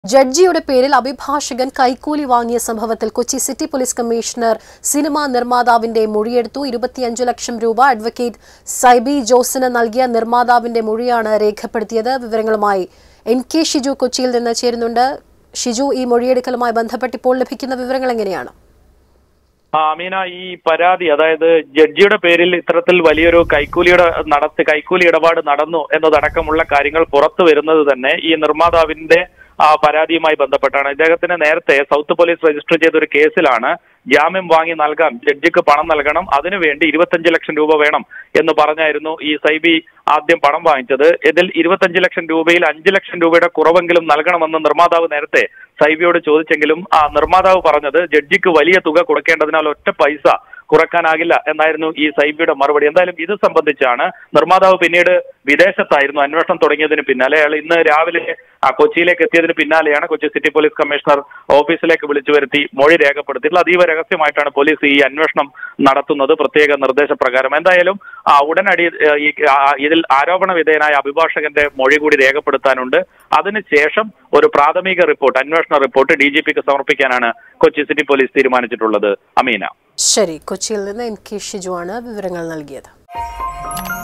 ജഡ്ജിയുടെ പേരിൽ അഭിഭാഷകൻ കൈക്കൂലി വാങ്ങിയ സംഭവത്തിൽ Kochi city police commissioner cinema നിർമ്മാതാവിന്റെ മൊഴിയെടുത്തു ഇരുപത്തിയഞ്ച് ലക്ഷം രൂപ അഡ്വക്കേറ്റ് സൈബി ജോസിന് നൽകിയ നിർമ്മാതാവിന്റെ മൊഴിയാണ് രേഖപ്പെടുത്തിയത് വിവരങ്ങളുമായി എൻ കെ ഷിജു കൊച്ചിയിൽ നിന്ന് ചേരുന്നുണ്ട് ഷിജു ഈ മൊഴിയെടുക്കലുമായി ബന്ധപ്പെട്ട് ഇപ്പോൾ ലഭിക്കുന്ന വിവരങ്ങൾ എങ്ങനെയാണ് ആ, അമീന ഈ പരാതി അതായത് ജഡ്ജിയുടെ പേരിൽ ഇത്തരത്തിൽ വലിയൊരു കൈക്കൂലിയുടെ നടത്തി കൈക്കൂലി ഇടപാട് നടന്നു എന്നതടക്കമുള്ള കാര്യങ്ങൾ പുറത്തു വരുന്നത് തന്നെ ഈ നിർമ്മാതാവിന്റെ ആ, പരാതിയുമായി ബന്ധപ്പെട്ടാണ് ഇദ്ദേഹത്തിന് നേരത്തെ സൗത്ത് പോലീസ് രജിസ്റ്റർ ചെയ്ത ഒരു കേസിലാണ് ജാമ്യം വാങ്ങി നൽകാൻ ജഡ്ജിക്ക് പണം നൽകണം അതിനുവേണ്ടി ഇരുപത്തഞ്ച് ലക്ഷം രൂപ വേണം എന്ന് പറഞ്ഞായിരുന്നു ഈ സൈബി ആദ്യം പണം വാങ്ങിച്ചത് ഇതിൽ ഇരുപത്തഞ്ച് ലക്ഷം രൂപയിൽ അഞ്ച് ലക്ഷം രൂപയുടെ കുറവെങ്കിലും നൽകണമെന്ന് നിർമ്മാതാവ് നേരത്തെ സൈബിയോട് ചോദിച്ചെങ്കിലും ആ നിർമ്മാതാവ് പറഞ്ഞത് ജഡ്ജിക്ക് വലിയ തുക കൊടുക്കേണ്ടതിനാൽ ഒറ്റ പൈസ കുറക്കാനാകില്ല എന്നായിരുന്നു ഈ സൈബിയുടെ മറുപടി എന്തായാലും ഇത് സംബന്ധിച്ചാണ് നിർമ്മാതാവ് പിന്നീട് വിദേശത്തായിരുന്നു അന്വേഷണം തുടങ്ങിയതിന് പിന്നാലെ അയാൾ ഇന്ന് രാവിലെ ആ കൊച്ചിയിലേക്ക് എത്തിയതിന് പിന്നാലെയാണ് കൊച്ചി സിറ്റി പോലീസ് കമ്മീഷണർ ഓഫീസിലേക്ക് വിളിച്ചു വരുത്തി മൊഴി രേഖപ്പെടുത്തിയിട്ടുള്ളത് അതീവ രഹസ്യമായിട്ടാണ് പോലീസ് ഈ അന്വേഷണം നടത്തുന്നത് പ്രത്യേക നിർദ്ദേശപ്രകാരം എന്തായാലും ആ, ഉടനടി ഏ, ഈ ആ, ഇതിൽ ആരോപണ വിധേയനായ അഭിഭാഷകന്റെ മൊഴി കൂടി രേഖപ്പെടുത്താനുണ്ട് അതിനുശേഷം ഒരു പ്രാഥമിക റിപ്പോർട്ട് അന്വേഷണ റിപ്പോർട്ട് ഡി ജി പിക്ക് സമർപ്പിക്കാനാണ് കൊച്ചി സിറ്റി പോലീസ് തീരുമാനിച്ചിട്ടുള്ളത് അമീന ശരി കൊച്ചിയിൽ നിന്ന് എൻ കെ ഷിജു ആണ് വിവരങ്ങൾ നൽകിയത്